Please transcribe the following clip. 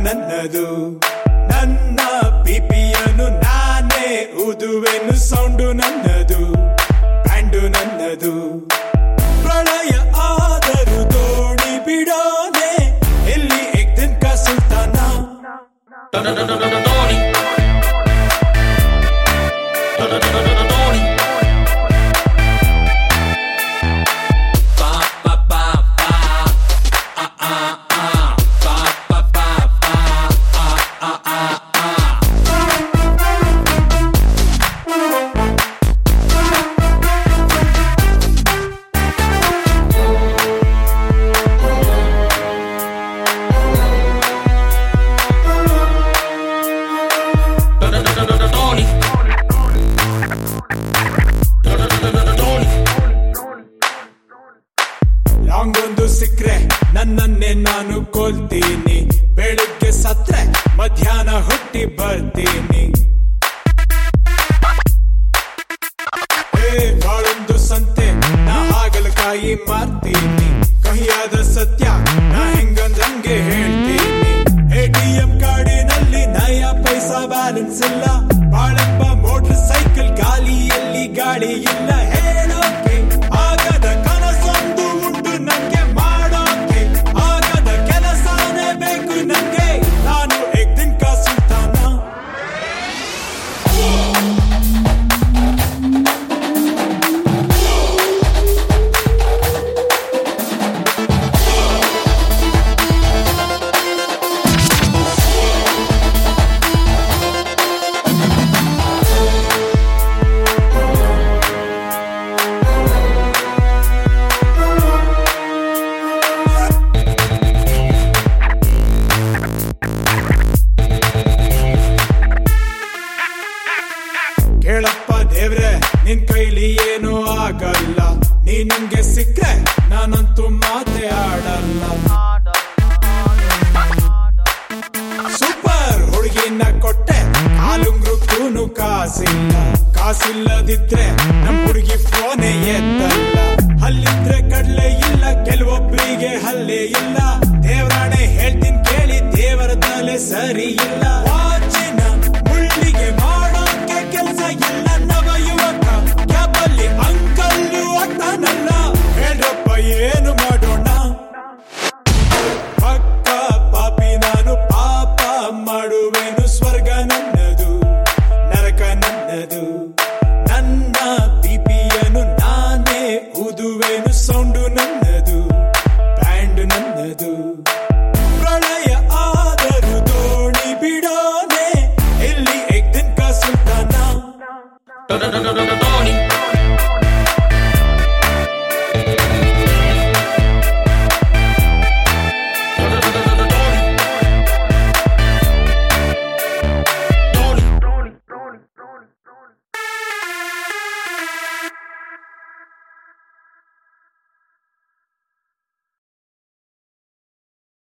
ನನ್ನದು ನನ್ನ ಪಿಪಿಯನು ನಾನೇ ಊದುವೆನು ಸೌಂಡು ನನ್ನದು ಬ್ಯಾಂಡು ನನ್ನದು ಪ್ರಳಯ ಆದರೂ ದೋಣಿ ಬಿಡೋನೆ ಎಲ್ಲಿ ಎಕ್ದಿನ್ ಕಾ ಸುಲ್ತಾನ Tony. Tony. Pa pa pa pa. Ah ah ah. Pa pa pa pa. Ah ah ah ah. Tony. Tony. Long ಒಂದು ಸಿಕ್ರೆ ನನ್ನನ್ನೇ ನಾನು ಕೊಲ್ತೀನಿ ಬೆಳಿಗ್ಗೆ ಸತ್ರೆ ಮಧ್ಯಾಹ್ನ ಹುಟ್ಟಿ ಬರ್ತೀನಿ ಏ ಬಾಳೊಂದು ಸಂತೆ ನಾ ಹಾಗಲಕಾಯಿ ಮಾರ್ತೀನಿ ಕಹಿಯಾದ ಸತ್ಯ ನಾ ಹೆಂಗಂದಂಗೆ ಹೇಳ್ತೀನಿ ಎಟಿಎಂ ಕಾರ್ಡಿನಲ್ಲಿ ನಯ ಪೈಸಾ ಬ್ಯಾಲೆನ್ಸ್ ಇಲ್ಲ ಬಾಳೆಂಬ ಮೋಟರ್ ಸೈಕಲ್ ಗಾಲಿಯಲ್ಲಿ ಗಾಳಿ ಇಲ್ಲ ಹೇಳೋಕೆ ಆಗದ ಕನಸೊಂದು ಉಂಟು ನಂಗೆ ಮಾಡೋಕೆ ಆಗದ ಕೆಲಸನೇ ಬೇಕು ನಂಗೆ ನಾನು ಎಕ್ದಿನ್ ಕಾ ಸುಲ್ತಾನ ಕೇಳಪ್ಪ ದೇವ್ರೆ ನಿನ್ ಕೈಲಿ ಏನೂ ಆಗಲ್ಲ ನೀ ನಂಗೆ ಸಿಕ್ರೆ ನಾನಂತೂ ಮಾತೆ ಆಡಲ್ಲ ಸೂಪರ್ ಹುಡುಗಿನ ಕೊಟ್ಟೆ ಕಾಲುಂಗ್ರುಕ್ಕೂನು ಕಾಸಿಲ್ಲ ಕಾಸಿಲ್ಲದಿದ್ರೆ ನಮ್ ಹುಡುಗಿ ಫೋನೇ ಎತ್ತಲ್ಲ ಹಲ್ಲಿದ್ರೆ ಕಡ್ಲೆ ಇಲ್ಲ ಕೆಲವೊಬ್ಬರಿಗೆ ಹಲ್ಲೆ ಇಲ್ಲ ದೇವರಾಣೆ ಹೇಳ್ತೀನಿ ಕೇಳಿ ದೇವರ ತಲೆ ಸರಿ ಇಲ್ಲ